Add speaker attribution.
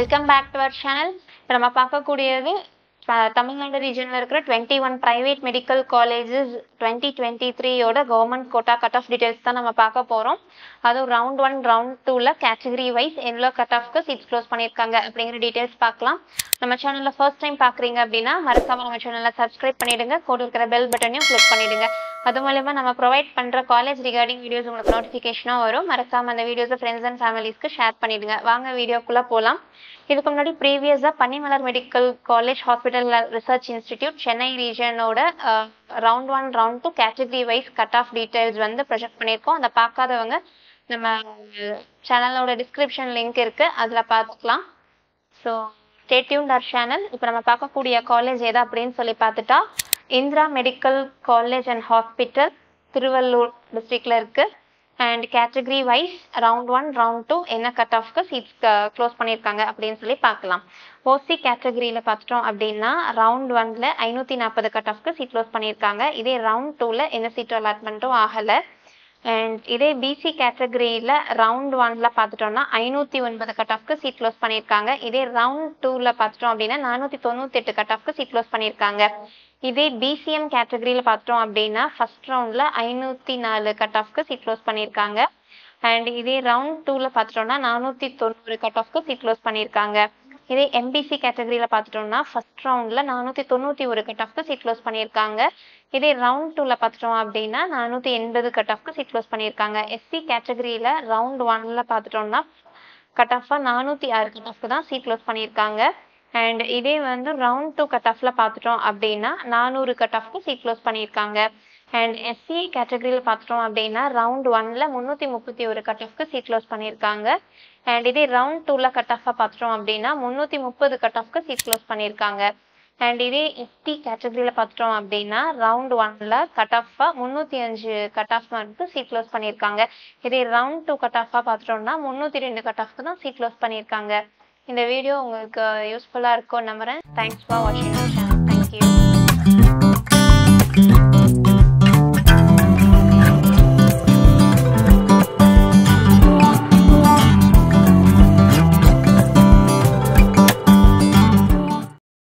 Speaker 1: welcome back to our channel இப்போ நம்ம பார்க்கக்கூடியது அஹ், தமிழ்நாடு ரீஜனில் இருக்கிற twenty one private medical colleges twenty twenty த்ரீயோட government quota cut off details தான் நம்ம பார்க்க போகிறோம் அதுவும் ரவுண்ட் ஒன் ரவுண்ட் டூவில் கேட்டகரி வைஸ் எவ்வளோ கட் ஆஃப்க்கு சீட்ஸ் க்ளோஸ் பண்ணியிருக்காங்க அப்படிங்கிற டீடைல்ஸ் பார்க்கலாம் நம்ம சேனலில் ஃபர்ஸ்ட் டைம் பார்க்குறீங்க அப்படின்னா மறக்காம நம்ம சேனலை சப்ஸ்கிரைப் பண்ணிடுங்க கூட இருக்கிற பெல் பட்டனையும் கிளிக் பண்ணிடுங்க அது மூலயமா நம்ம ப்ரொவைட் பண்ணுற காலேஜ் ரிகார்டிங் வீடியோஸ் உங்களுக்கு நோட்டிஃபிகேஷனாக வரும் மறக்காம அந்த வீடியோஸை ஃப்ரெண்ட்ஸ் அண்ட் ஃபேமிலிஸ்க்கு ஷேர் பண்ணிடுங்க வாங்க வீடியோக்குள்ளே போகலாம் இதுக்கு முன்னாடி ப்ரீவியஸாக Panimalar medical college hospital research institute Chennai ரீஜனோட round one round two category wise cut off details வந்து ப்ரொஜெக்ட் பண்ணியிருக்கோம் அதை பார்க்காதவங்க நம்ம சேனலோட டிஸ்கிரிப்ஷன் லிங்க் இருக்கு அதில் பார்த்துக்கலாம் ஸோ ஸ்டேட்யூன் ஆர் சேனல் இப்போ நம்ம பார்க்கக்கூடிய காலேஜ் எது அப்படின்னு சொல்லி பார்த்துட்டா Indira medical college and hospital Tiruvallur டிஸ்ட்ரிக்ட்ல இருக்கு and category wise round one round two என்ன கட் ஆஃப்க்கு சீட்ஸ் க்ளோஸ் பண்ணியிருக்காங்க அப்படின்னு சொல்லி பார்க்கலாம் ஓசி கேட்டகரியில் பார்த்துட்டோம் அப்படின்னா ரவுண்ட் ஒன்ல ஐநூற்றி நாற்பது கட் ஆஃப்க்கு சீட் க்ளோஸ் பண்ணியிருக்காங்க இதே ரவுண்ட் டூவில் எந்த சீட் அலாட்மெண்ட்டும் ஆகலை அண்ட் இதே பிசி கேட்டகரியில் ரவுண்ட் ஒன்ல பார்த்துட்டோம்னா ஐநூற்றி ஒன்பது கட் ஆஃப்க்கு சீட் க்ளோஸ் பண்ணியிருக்காங்க இதே ரவுண்ட் டூவில் பார்த்துட்டோம் அப்படின்னா நானூற்றி தொண்ணூற்றி எட்டு கட் ஆஃப்க்கு சீட் க்ளோஸ் பண்ணியிருக்காங்க இதே பிசிஎம் கேட்டகரியில் பார்த்துட்டோம் அப்படின்னா ஃபர்ஸ்ட் ரவுண்டில் ஐநூற்றி நாலு கட் ஆஃப்க்கு சீட் க்ளோஸ் பண்ணியிருக்காங்க அண்ட் இதே ரவுண்ட் டூவில் பார்த்துட்டோம்னா நானூற்றி தொண்ணூறு கட் ஆஃப்க்கு சீட் க்ளோஸ் பண்ணியிருக்காங்க இதே எம்பிசி கேட்டகரியில் பார்த்துட்டோம்னா ஃபர்ஸ்ட் ரவுண்டில் நானூற்றி தொண்ணூற்றி ஒரு கட் ஆஃப்க்கு சீட் க்ளோஸ் பண்ணியிருக்காங்க இதே ரவுண்ட் டூவில் பார்த்துட்டோம் அப்படின்னா நானூற்றி எண்பது கட் ஆஃப்க்கு சீட் க்ளோஸ் பண்ணியிருக்காங்க எஸ்சி கேட்டகரியில் ரவுண்ட் ஒன்ல பார்த்துட்டோம்னா கட் ஆஃபாக நானூற்றி ஆறு கட் ஆஃப்க்கு தான் சீட் க்ளோஸ் பண்ணியிருக்காங்க அண்ட் இதே வந்து ரவுண்ட் டூ கட் ஆஃப்ல பார்த்துட்டோம் அப்படின்னா நானூறு கட் ஆஃப்க்கு சீட் க்ளோஸ் பண்ணியிருக்காங்க அண்ட் எஸ்சி கேட்டகரியில் பார்த்துட்டோம் அப்படின்னா ரவுண்ட் ஒன்ல முந்நூற்றி முப்பத்தி ஒரு கட் ஆஃப்க்கு சீட் க்ளோஸ் பண்ணியிருக்காங்க அண்ட் இதே ரவுண்ட் டூவில் கட் ஆஃபாக பார்த்துட்டோம் அப்படின்னா முந்நூற்றி முப்பது கட் ஆஃப்க்கு சீட் க்ளோஸ் பண்ணியிருக்காங்க அண்ட் இதே எஸ்டி கேட்டகரியில் பார்த்துட்டோம் அப்படின்னா ரவுண்ட் ஒன்ல கட் ஆஃபாக முந்நூற்றி அஞ்சு cut off mark seat close பண்ணியிருக்காங்க இதே ரவுண்ட் டூ கட் ஆஃபாக பார்த்துட்டோம்னா முந்நூற்றி ரெண்டு கட் ஆஃப்க்கு தான் சீட் க்ளோஸ் பண்ணியிருக்காங்க இந்த வீடியோ உங்களுக்கு யூஸ்ஃபுல்லாக இருக்கும் நம்புறேன் தேங்க்ஸ் ஃபார் வாட்சிங் சேனல் தேங்க்யூ